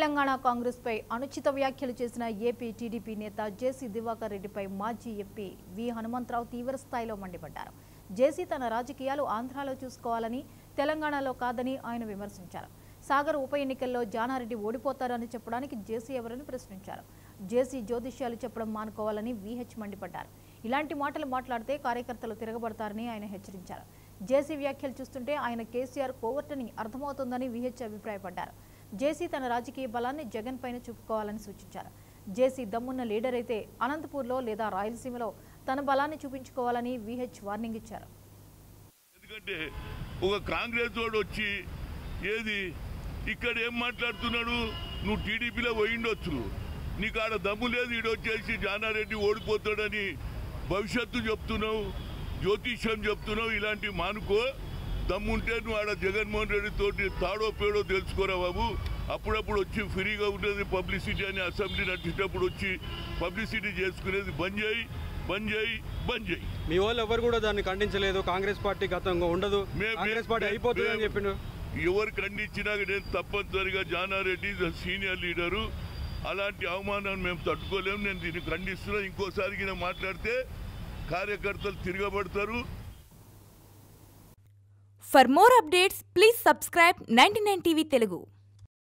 తెలంగాణ కాంగ్రెస్పై అనుచిత వ్యాఖ్యలు చేసిన ఏపీ టీడీపీ నేత జేసీ దివాకర్ రెడ్డిపై మాజీ ఎంపీ వి హనుమంతరావు తీవ్ర స్థాయిలో మండిపడ్డారు జేసీ తన రాజకీయాలు ఆంధ్రాలో చూసుకోవాలని తెలంగాణలో కాదని ఆయన విమర్శించారు సాగర్ ఉప ఎన్నికల్లో జానారెడ్డి ఓడిపోతారని చెప్పడానికి జేసీ ఎవరని ప్రశ్నించారు జేసీ జ్యోతిష్యాలు చెప్పడం మానుకోవాలని వీహెచ్ మండిపడ్డారు ఇలాంటి మాటలు మాట్లాడితే కార్యకర్తలు తిరగబడతారని ఆయన హెచ్చరించారు జేసీ వ్యాఖ్యలు చూస్తుంటే ఆయన కేసీఆర్ కోవర్టని అర్థమవుతోందని వీహెచ్ అభిప్రాయపడ్డారు జేసీ తన రాజకీయ బలాన్ని జగన్ పైన చూపుకోవాలని సూచించారు జేసీ దమ్మున్న లీడర్ అయితే అనంతపూర్లో లేదా రాయలసీమలో తన బలాన్ని చూపించుకోవాలని వీహెచ్ వార్నింగ్ ఇచ్చారు ఎందుకంటే ఒక కాంగ్రెస్ వాడు వచ్చి ఏది ఇక్కడ ఏం మాట్లాడుతున్నాడు నువ్వు టీడీపీలో పోయిండొచ్చు నీకు ఆడ దమ్ము లేదు ఈడొచ్చేసి జానారెడ్డి ఓడిపోతాడని భవిష్యత్తు చెప్తున్నావు జ్యోతిష్యం చెప్తున్నావు ఇలాంటి మానుకో దమ్ముంటే నువ్వు ఆడ జగన్మోహన్ రెడ్డి తోటి తాడో పేడో తెలుసుకోరా బాబు అప్పుడప్పుడు వచ్చి ఫ్రీగా ఉంటుంది పబ్లిసిటీ అని అసెంబ్లీ నడిచేటప్పుడు వచ్చి పబ్లిసిటీ చేసుకునేది బంద్ చేయి బంద్ చేయి బంద్ చేయి మీ వాళ్ళు ఎవరు కూడా దాన్ని ఖండించలేదు కాంగ్రెస్ పార్టీ గతంగా ఉండదు మే- కాంగ్రెస్ మే- పార్టీ మే- అయిపోతుంది అని మే- చెప్పిండు ఎవరు ఖండించినా నేను తప్పనిసరిగా జానారెడ్డి ద సీనియర్ లీడరు అలాంటి అవమానాన్ని మేము తట్టుకోలేము నేను దీన్ని ఖండిస్తున్నా ఇంకోసారి గిన మాట్లాడితే కార్యకర్తలు తిరగబడతారు For more updates, please subscribe 99 TV Telugu.